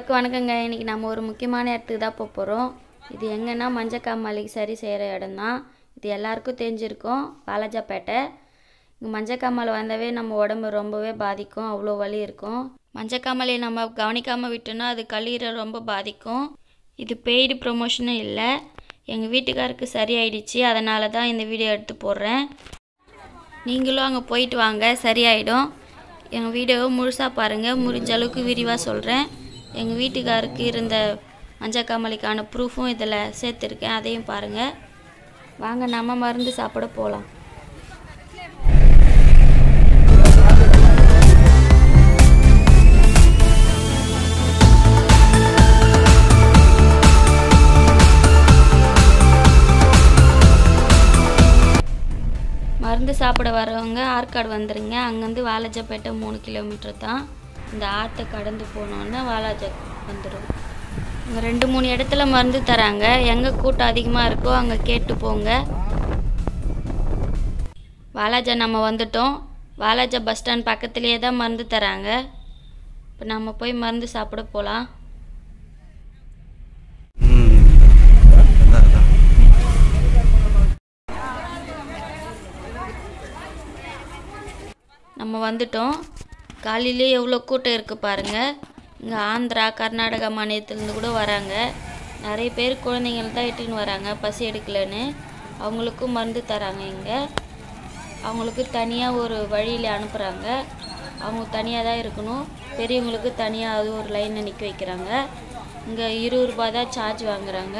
எல்லாருக்கும் வணக்கங்க இன்றைக்கி நம்ம ஒரு முக்கியமான இடத்துக்கு தான் போக போகிறோம் இது எங்கன்னா மஞ்சக்காமலைக்கு சரி செய்கிற இடம் தான் இது எல்லாருக்கும் தெரிஞ்சிருக்கும் வாலாஜாப்பேட்டை இங்கே மஞ்சக்காமல் வந்தாவே நம்ம உடம்பு ரொம்பவே பாதிக்கும் அவ்வளோ வலி இருக்கும் மஞ்சக்காமலை நம்ம கவனிக்காமல் விட்டோன்னா அது கல்லீரல் ரொம்ப பாதிக்கும் இது பெய்டு ப்ரொமோஷனும் இல்லை எங்கள் வீட்டுக்காருக்கு சரியாயிடுச்சு அதனால தான் இந்த வீடியோ எடுத்து போடுறேன் நீங்களும் அங்கே போயிட்டு வாங்க சரியாயிடும் எங்கள் வீடியோவை முழுசாக பாருங்கள் முடிஞ்ச அளவுக்கு விரிவாக சொல்கிறேன் எங்கள் வீட்டுக்காருக்கு இருந்த மஞ்சக்காமலிக்கான ப்ரூஃபும் இதில் சேர்த்துருக்கேன் அதையும் பாருங்கள் வாங்க நம்ம மருந்து சாப்பிட போகலாம் மருந்து சாப்பிட வரவங்க ஆற்காடு வந்துடுங்க அங்கேருந்து வாலாஜாப்பேட்டை மூணு கிலோமீட்டர் தான் இந்த ஆற்றை கடந்து போனோன்னா வாலாஜா வந்துடும் இங்கே ரெண்டு மூணு இடத்துல மருந்து தராங்க எங்கே கூட்டம் அதிகமாக இருக்கோ அங்கே கேட்டு போங்க வாலாஜா நம்ம வந்துட்டோம் வாலாஜா பஸ் ஸ்டாண்ட் பக்கத்துலேயே தான் மருந்து தராங்க இப்போ நம்ம போய் மருந்து சாப்பிட போகலாம் ம் அதான் அதான் நம்ம வந்துட்டோம் காலையிலே எவ்வளோ கூட்டம் இருக்குது பாருங்கள் இங்கே ஆந்திரா கர்நாடகா மாநிலத்துலேருந்து கூட வராங்க நிறைய பேர் குழந்தைங்கள தான் இட்டுன்னு வராங்க பசி எடுக்கலன்னு அவங்களுக்கும் மருந்து தராங்க இங்கே அவங்களுக்கு தனியாக ஒரு வழியில் அனுப்புகிறாங்க அவங்க தனியாக தான் இருக்கணும் பெரியவங்களுக்கு தனியாக அது ஒரு லைனில் நிற்க வைக்கிறாங்க இங்கே இருபது ரூபாய் தான் சார்ஜ் வாங்குறாங்க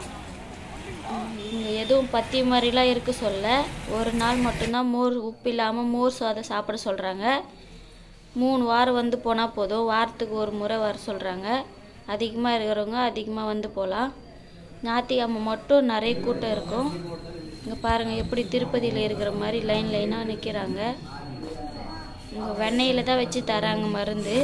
இங்கே எதுவும் பத்தி மாதிரிலாம் இருக்க சொல்ல ஒரு நாள் மட்டும்தான் மோர் உப்பு இல்லாமல் மோர் சாதம் சாப்பிட சொல்கிறாங்க மூணு வாரம் வந்து போனால் போதும் வாரத்துக்கு ஒரு முறை வர சொல்கிறாங்க அதிகமாக இருக்கிறவங்க அதிகமாக வந்து போகலாம் ஞாயிற்றுக்கிழமை மட்டும் நிறைய கூட்டம் இருக்கும் இங்கே பாருங்கள் எப்படி திருப்பதியில் இருக்கிற மாதிரி லைன் லைனாக நிற்கிறாங்க இங்கே வெண்ணெயில் தான் வச்சு தராங்க மருந்து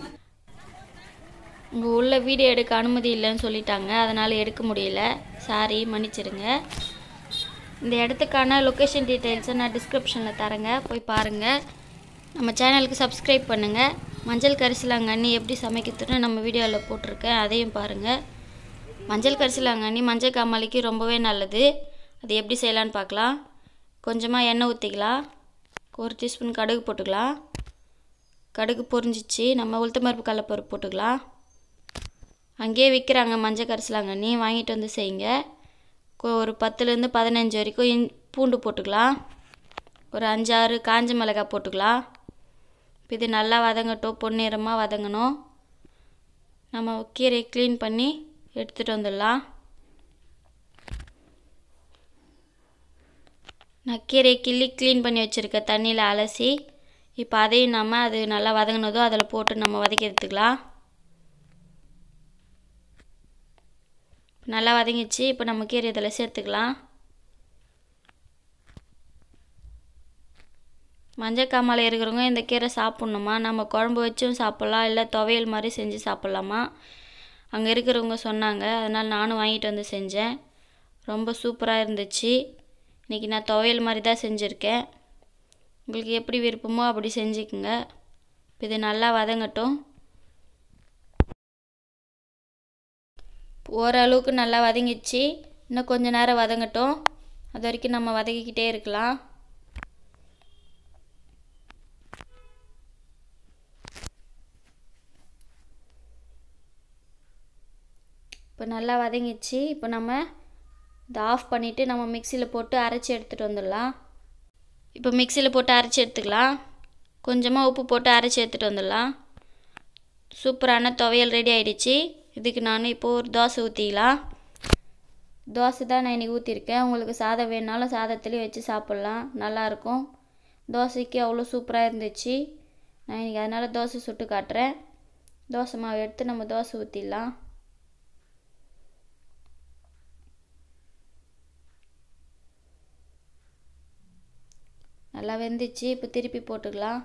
உங்கள் உள்ள வீடியோ எடுக்க அனுமதி இல்லைன்னு சொல்லிட்டாங்க அதனால் எடுக்க முடியல சாரி மன்னிச்சிடுங்க இந்த இடத்துக்கான லொக்கேஷன் டீட்டெயில்ஸை நான் டிஸ்கிரிப்ஷனில் தரேங்க போய் பாருங்கள் நம்ம சேனலுக்கு சப்ஸ்கிரைப் பண்ணுங்கள் மஞ்சள் கரிசலாங்கண்ணி எப்படி சமைக்கிறதுன்னு நம்ம வீடியோவில் போட்டிருக்கேன் அதையும் பாருங்கள் மஞ்சள் கரிசலாங்கண்ணி மஞ்சள் காமாலிக்கு ரொம்பவே நல்லது அது எப்படி செய்யலான்னு பார்க்கலாம் கொஞ்சமாக எண்ணெய் ஊற்றிக்கலாம் ஒரு டீஸ்பூன் கடுகு போட்டுக்கலாம் கடுகு பொரிஞ்சிச்சு நம்ம உளுத்தம்பருப்பு கடலப்பருப்பு போட்டுக்கலாம் அங்கேயே விற்கிறாங்க மஞ்சள் கரிசலாங்கண்ணி வாங்கிட்டு வந்து செய்யுங்க கொ- ஒரு பத்துலேருந்து பதினஞ்சு வரைக்கும் இன் பூண்டு போட்டுக்கலாம் ஒரு அஞ்சாறு காஞ்ச மிளகாய் போட்டுக்கலாம் இப்போ இது நல்லா வதங்கட்டும் பொன்னிறமாக வதங்கணும் நம்ம கீரையை க்ளீன் பண்ணி எடுத்துகிட்டு வந்துடலாம் நான் கீரையை கிள்ளி க்ளீன் பண்ணி வச்சுருக்கேன் தண்ணியில் அலசி இப்போ அதையும் நம்ம அது நல்லா வதங்கினதும் அதில் போட்டு நம்ம வதக்கி எடுத்துக்கலாம் நல்லா வதங்கிச்சு இப்போ நம்ம கீரை இதில் சேர்த்துக்கலாம் மஞ்சள் காமாலை இருக்கிறவங்க இந்த கீரை சாப்பிட்ணுமா நம்ம குழம்பு வச்சும் சாப்பிட்லாம் இல்லை துவையல் மாதிரி செஞ்சு சாப்பிட்லாமா அங்கே இருக்கிறவங்க சொன்னாங்க அதனால் நானும் வாங்கிட்டு வந்து செஞ்சேன் ரொம்ப சூப்பராக இருந்துச்சு இன்றைக்கி நான் துவையல் மாதிரி தான் செஞ்சுருக்கேன் உங்களுக்கு எப்படி விருப்பமோ அப்படி செஞ்சுக்குங்க இப்போ இது நல்லா வதங்கட்டும் ஓரளவுக்கு நல்லா வதங்கிச்சு இன்னும் கொஞ்ச நேரம் வதங்கட்டும் அது வரைக்கும் நம்ம வதக்கிக்கிட்டே இருக்கலாம் இப்போ நல்லா வதங்கிச்சு இப்போ நம்ம இதை ஆஃப் பண்ணிவிட்டு நம்ம மிக்சியில் போட்டு அரைச்சி எடுத்துகிட்டு வந்துடலாம் இப்போ மிக்சியில் போட்டு அரைச்சி எடுத்துக்கலாம் கொஞ்சமாக உப்பு போட்டு அரைச்சி எடுத்துகிட்டு வந்துடலாம் சூப்பரான துவையல் ரெடி ஆயிடுச்சு இதுக்கு நான் இப்போ ஒரு தோசை ஊற்றிக்கலாம் தோசை தான் நான் இன்றைக்கி ஊற்றிருக்கேன் உங்களுக்கு சாதம் வேணுனாலும் சாதத்துலேயும் வச்சு சாப்பிட்லாம் நல்லாயிருக்கும் தோசைக்கு அவ்வளோ சூப்பராக இருந்துச்சு நான் இன்றைக்கி அதனால் தோசை சுட்டு காட்டுறேன் தோசை மாவு எடுத்து நம்ம தோசை ஊற்றிடலாம் நல்லா வெந்துச்சு இப்போ திருப்பி போட்டுக்கலாம்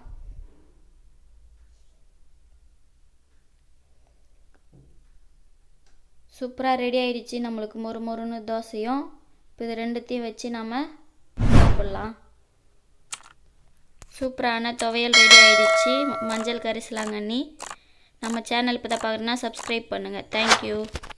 சூப்பராக ரெடி ஆயிடுச்சு நம்மளுக்கு மொறு மொறுன்னு தோசையும் இப்போ இது ரெண்டுத்தையும் வச்சு நம்ம சாப்பிட்லாம் சூப்பரான துவையல் ரெடி ஆயிடுச்சு ம- மஞ்சள் கரிசலாங்கண்ணி நம்ம சேனல் இப்போ தான் பார்க்குறேன்னா சப்ஸ்கிரைப் பண்ணுங்கள் தேங்க்யூ